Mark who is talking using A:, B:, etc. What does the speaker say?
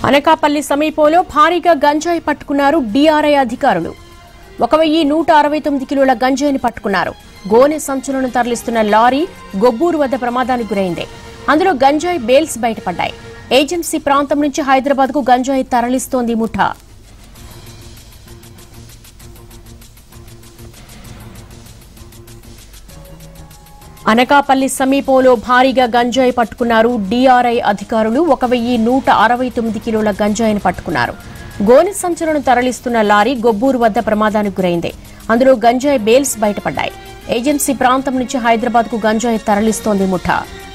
A: అనకాపల్లి సమీపంలో భారీగా గంజాయి పట్టుకున్నారు డీఆర్ఐ అధికారులు ఒక వెయ్యి నూట అరవై తొమ్మిది కిలోల గంజాయిని పట్టుకున్నారు గోనె సంచులను తరలిస్తున్న లారీ గొబ్బూరు వద్ద ప్రమాదానికి గురైంది అందులో గంజాయి బేల్స్ బయటపడ్డాయి ఏజెన్సీ ప్రాంతం నుంచి హైదరాబాద్ కు గంజాయి తరలిస్తోంది ముఠా అనకాపల్లి సమీపంలో భారీగా గంజాయి పట్టుకున్నారు డీఆర్ఐ అధికారులు ఒక వెయ్యి నూట అరవై తొమ్మిది కిలోల గంజాయిని పట్టుకున్నారు గోనె సంచులను తరలిస్తున్న లారీ గొబ్బూరు వద్ద ప్రమాదానికి గురైంది అందులో గంజాయి బేల్స్ బయటపడ్డాయి ఏజెన్సీ ప్రాంతం నుంచి హైదరాబాద్ కు గంజాయి తరలిస్తోంది ముఠా